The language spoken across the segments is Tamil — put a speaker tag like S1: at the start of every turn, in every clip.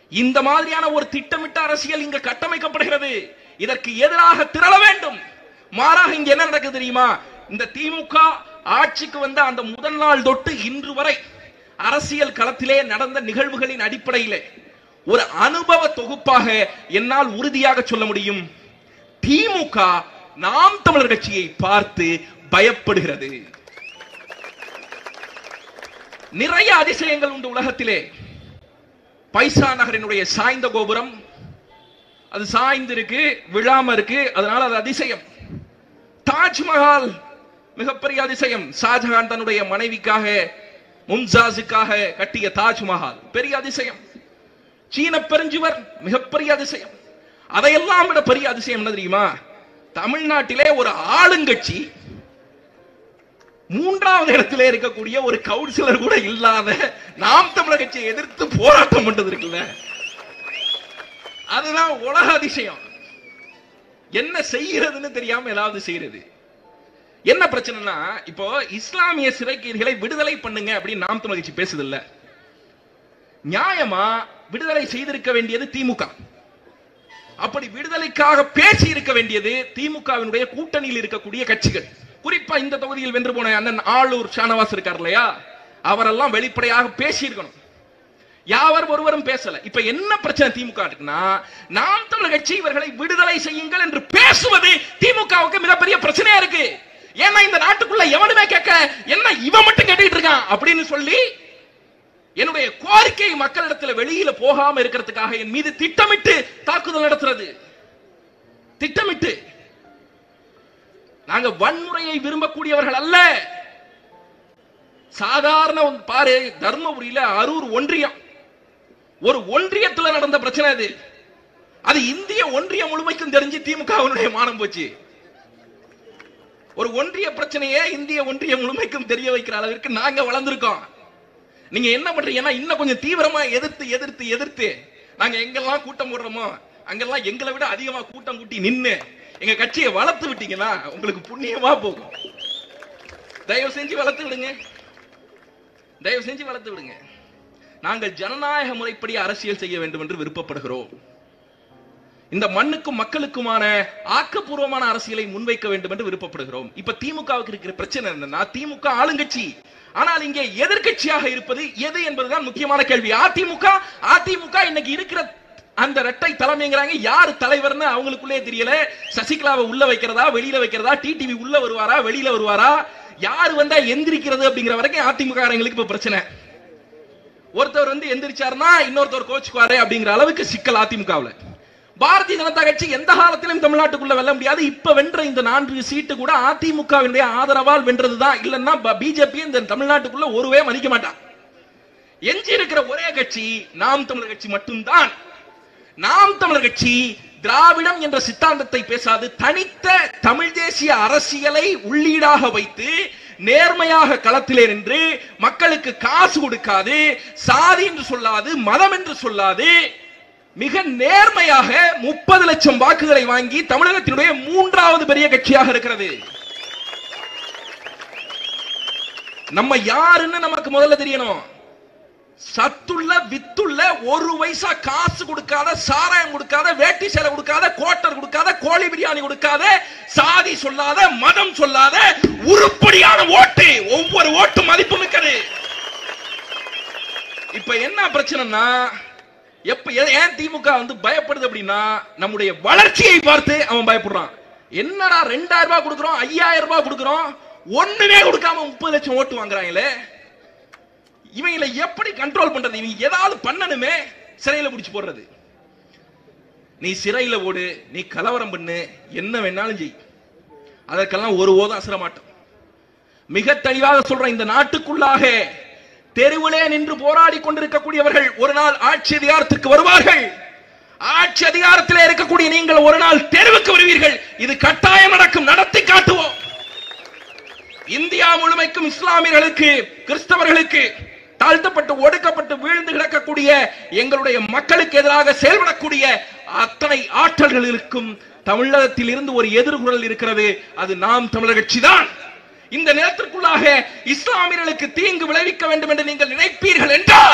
S1: இந்த மாதிரியான ஒரு திட்டமிட்ட அரசியல் இங்க கட்டமைக்கப்படுகிறது இதற்கு எதிராக திரள வேண்டும் மாறாக இங்க என்ன நடக்குது தெரியுமா இந்த திமுக ஆட்சிக்கு வந்த அந்த முதல் நாள் தொட்டு இன்று வரை அரசியல் களத்திலே நடந்த நிகழ்வுகளின் அடிப்படையிலே ஒரு அனுபவ தொகுப்பாக என்னால் உறுதியாக சொல்ல முடியும் திமுக நாம் தமிழர் கட்சியை பார்த்து பயப்படுகிறது நிறைய அதிசயங்கள் உண்டு உலகத்திலே பைசா நகரினுடைய சாய்ந்த கோபுரம் அது சாய்ந்து இருக்கு விழாம இருக்கு அதனால அது அதிசயம் தாஜ்மஹால் மிகப்பெரிய அதிசயம் ஷாஜஹான் தன்னுடைய மனைவிக்காக மும்சாஸுக்காக கட்டிய தாஜ்மஹால் பெரிய அதிசயம் சீன பெருஞ்சுவர் மிகப்பெரிய அதிசயம் அதையெல்லாம் விட பெரிய அதிசயம் என்ன தெரியுமா தமிழ்நாட்டிலே ஒரு ஆளுங்கட்சி மூன்றாவது இடத்திலே இருக்கக்கூடிய ஒரு கவுன்சிலர் கூட இல்லாத நாம் தமிழர் கட்சியை எதிர்த்து போராட்டம் பண்றது இருக்குல்ல அதுதான் உலக அதிசயம் என்ன செய்யறதுன்னு தெரியாம ஏதாவது செய்யறது என்ன பிரச்சனைனா இப்போ இஸ்லாமிய சிறைக்கைதிகளை விடுதலை பண்ணுங்க அப்படின்னு நாம் தமிழர் கட்சி பேசுது இல்ல நியாயமா விடுதலை செய்திருக்க வேண்டியது திமுக அப்படி விடுதலைக்காக பேசி இருக்க வேண்டியது திமுகவினுடைய கூட்டணியில் இருக்கக்கூடிய கட்சிகள் குறிப்பா இந்த தொகுதியில் வென்று போன அண்ணன் ஆளூர் ஷானவாஸ் இருக்கார் இல்லையா அவரெல்லாம் வெளிப்படையாக பேசி இருக்கணும் யாவர் ஒருவரும் பேசல இப்ப என்ன பிரச்சனை திமுக இருக்குன்னா நாம் தமிழர் கட்சி இவர்களை விடுதலை செய்யுங்கள் என்று பேசுவது திமுகவுக்கு மிகப்பெரிய பிரச்சனையா இருக்கு ஏன்னா இந்த நாட்டுக்குள்ள எவனுமே கேட்க என்ன இவன் மட்டும் கேட்டுட்டு இருக்கான் அப்படின்னு சொல்லி என்னுடைய கோரிக்கை மக்களிடத்துல வெளியில போகாம இருக்கிறதுக்காக என் மீது திட்டமிட்டு தாக்குதல் நடத்துறது திட்டமிட்டு நாங்க வன்முறையை விரும்பக்கூடியவர்கள் அல்ல சாதாரண ஒரு பாரு தர்மபுரியில அரூர் ஒன்றியம் ஒரு ஒன்றியத்துல நடந்த பிரச்சனை அது அது இந்திய ஒன்றியம் முழுமைக்கும் தெரிஞ்சு திமுகவினுடைய மானம் போச்சு ஒரு ஒன்றிய பிரச்சனையே இந்திய ஒன்றியம் முழுமைக்கும் தெரிய வைக்கிற அளவிற்கு நாங்க வளர்ந்திருக்கோம் நீங்க என்ன பண்றீங்கன்னா இன்னும் கொஞ்சம் தீவிரமா எதிர்த்து எதிர்த்து எதிர்த்து நாங்க எங்கெல்லாம் கூட்டம் போடுறோமோ அங்கெல்லாம் எங்களை விட அதிகமா கூட்டம் கூட்டி நின்னு எங்க கட்சியை வளர்த்து விட்டீங்கன்னா உங்களுக்கு புண்ணியமா போகும் தயவு செஞ்சு வளர்த்து விடுங்க தயவு செஞ்சு வளர்த்து விடுங்க நாங்கள் ஜனநாயக முறைப்படி அரசியல் செய்ய வேண்டும் என்று விருப்பப்படுகிறோம் இந்த மண்ணுக்கும் மக்களுக்குமான ஆக்கப்பூர்வமான அரசியலை முன்வைக்க வேண்டும் என்று விருப்பப்படுகிறோம் இப்ப திமுகவுக்கு இருக்கிற பிரச்சனை என்னன்னா திமுக ஆளுங்கட்சி ஆனால் இங்கே எதிர்க்கட்சியாக இருப்பது எது என்பதுதான் முக்கியமான கேள்வி அதிமுக அதிமுக இன்னைக்கு இருக்கிற அந்த இரட்டை தலைமைங்கிறாங்க யார் தலைவர்னு அவங்களுக்குள்ளே தெரியல சசிகலாவை உள்ள வைக்கிறதா வெளியில வைக்கிறதா டிடிவி உள்ள வருவாரா வெளியில வருவாரா யார் வந்தா எந்திரிக்கிறது அப்படிங்கிற வரைக்கும் அதிமுக காரங்களுக்கு இப்ப பிரச்சனை ஒருத்தர் வந்து எந்திரிச்சாருன்னா இன்னொருத்தர் கோச்சுக்குவாரு அப்படிங்கிற அளவுக்கு சிக்கல் அதிமுகவுல பாரதிய ஜனதா கட்சி எந்த காலத்திலும் தமிழ்நாட்டுக்குள்ள வெல்ல முடியாது இப்ப வென்ற இந்த நான்கு சீட்டு கூட அதிமுகவினுடைய ஆதரவால் வென்றதுதான் இல்லைன்னா பிஜேபி இந்த தமிழ்நாட்டுக்குள்ள ஒருவே மதிக்க மாட்டான் எஞ்சி இருக்கிற ஒரே கட்சி நாம் தமிழர் கட்சி மட்டும்தான் நாம் தமிழர் கட்சி திராவிடம் என்ற சித்தாந்தத்தை பேசாது தனித்த தமிழ் தேசிய அரசியலை உள்ளீடாக வைத்து நேர்மையாக களத்திலே நின்று மக்களுக்கு காசு கொடுக்காது சாதி என்று சொல்லாது மதம் என்று சொல்லாது மிக நேர்மையாக முப்பது லட்சம் வாக்குகளை வாங்கி தமிழகத்தினுடைய மூன்றாவது பெரிய கட்சியாக இருக்கிறது நம்ம யாருன்னு நமக்கு முதல்ல தெரியணும் சத்துள்ள வித்துள்ள ஒரு வயசா காசு கொடுக்காத சாராயம் கொடுக்காத வேட்டி சேலை கொடுக்காத கோட்டர் கொடுக்காத கோழி பிரியாணி கொடுக்காத சாதி சொல்லாத மதம் சொல்லாத உருப்படியான ஓட்டு ஒவ்வொரு ஓட்டு மதிப்பு மிக்கது இப்ப என்ன பிரச்சனைனா எப்ப எ- ஏன் திமுக வந்து பயப்படுது அப்படின்னா நம்முடைய வளர்ச்சியை பார்த்து அவன் பயப்படுறான் என்னடா ரெண்டாயிரம் ரூபாய் கொடுக்குறோம் ஐயாயிரம் ரூபாய் கொடுக்குறோம் ஒண்ணுமே கொடுக்காம முப்பது லட்சம் ஓட்டு வாங்குறாங்களே இவங்களை எப்படி கண்ட்ரோல் பண்றது இவங்க ஏதாவது பண்ணணுமே சிறையில பிடிச்சு போடுறது நீ சிறையில ஓடு நீ கலவரம் பண்ணு என்ன வேணாலும் செய் அதற்கெல்லாம் ஒரு ஓதும் அசர மாட்டோம் மிக தெளிவாக சொல்றேன் இந்த நாட்டுக்குள்ளாக தெருவிலே நின்று போராடி கொண்டிருக்கக்கூடியவர்கள் ஒரு நாள் ஆட்சி அதிகாரத்திற்கு வருவார்கள் ஆட்சி அதிகாரத்திலே இருக்கக்கூடிய நீங்கள் ஒரு நாள் தெருவுக்கு வருவீர்கள் இது கட்டாயம் நடக்கும் நடத்தி காட்டுவோம் இந்தியா முழுமைக்கும் இஸ்லாமியர்களுக்கு கிறிஸ்தவர்களுக்கு தாழ்த்தப்பட்டு ஒடுக்கப்பட்டு வீழ்ந்து கிடக்கக்கூடிய எங்களுடைய மக்களுக்கு எதிராக செயல்படக்கூடிய அத்தனை ஆற்றல்களுக்கும் தமிழகத்தில் இருந்து ஒரு எதிர்குரல் இருக்கிறது அது நாம் தமிழர் கட்சி தான் இந்த நேரத்திற்குள்ளாக இஸ்லாமியர்களுக்கு தீங்கு விளைவிக்க வேண்டும் என்று நீங்கள் நினைப்பீர்கள் என்றால்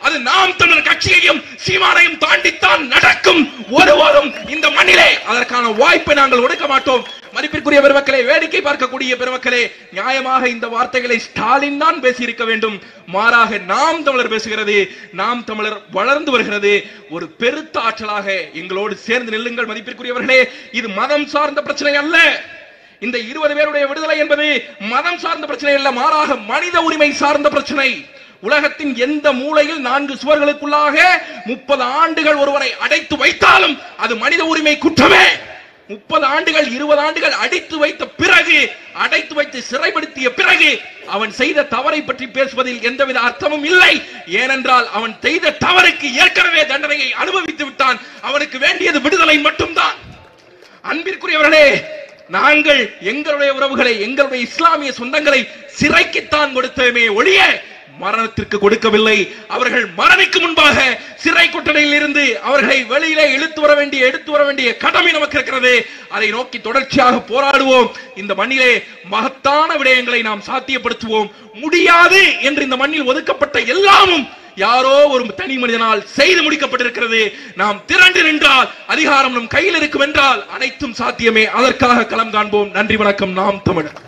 S1: அது நாம் தமிழர் கட்சியையும் சீமானையும் தாண்டித்தான் நடக்கும் ஒருவரும் இந்த மண்ணிலே அதற்கான வாய்ப்பை நாங்கள் ஒடுக்க மாட்டோம் மதிப்பிற்குரிய பெருமக்களே வேடிக்கை பார்க்கக்கூடிய பெருமக்களே நியாயமாக இந்த வார்த்தைகளை ஸ்டாலின் தான் பேசியிருக்க வேண்டும் மாறாக நாம் தமிழர் பேசுகிறது நாம் தமிழர் வளர்ந்து வருகிறது ஒரு பெருத்த ஆற்றலாக எங்களோடு சேர்ந்து நில்லுங்கள் மதிப்பிற்குரியவர்களே இது மதம் சார்ந்த பிரச்சனை அல்ல இந்த இருபது பேருடைய விடுதலை என்பது மதம் சார்ந்த பிரச்சனை அல்ல மாறாக மனித உரிமை சார்ந்த பிரச்சனை உலகத்தின் எந்த மூலையில் நான்கு சுவர்களுக்குள்ளாக முப்பது ஆண்டுகள் ஒருவரை அடைத்து வைத்தாலும் அது மனித உரிமை குற்றமே முப்பது ஆண்டுகள் இருபது ஆண்டுகள் அடைத்து வைத்த பிறகு அடைத்து வைத்து சிறைப்படுத்திய பிறகு அவன் செய்த தவறை பற்றி பேசுவதில் எந்தவித அர்த்தமும் இல்லை ஏனென்றால் அவன் செய்த தவறுக்கு ஏற்கனவே தண்டனையை அனுபவித்து விட்டான் அவனுக்கு வேண்டியது விடுதலை மட்டும்தான் அன்பிற்குரியவர்களே நாங்கள் எங்களுடைய உறவுகளை எங்களுடைய இஸ்லாமிய சொந்தங்களை சிறைக்குத்தான் கொடுத்தோமே ஒழிய மரணத்திற்கு கொடுக்கவில்லை அவர்கள் மரணிக்கு முன்பாக சிறை கொட்டடையில் இருந்து அவர்களை வெளியிலே இழுத்து வர வேண்டிய எடுத்து வர வேண்டிய கடமை நமக்கு இருக்கிறது அதை நோக்கி தொடர்ச்சியாக போராடுவோம் இந்த மண்ணிலே மகத்தான விடயங்களை நாம் சாத்தியப்படுத்துவோம் முடியாது என்று இந்த மண்ணில் ஒதுக்கப்பட்ட எல்லாமும் யாரோ ஒரு தனி மனிதனால் செய்து முடிக்கப்பட்டிருக்கிறது நாம் திரண்டு நின்றால் அதிகாரம் நம் கையில் இருக்கும் என்றால் அனைத்தும் சாத்தியமே அதற்காக களம் காண்போம் நன்றி வணக்கம் நாம் தமிழர்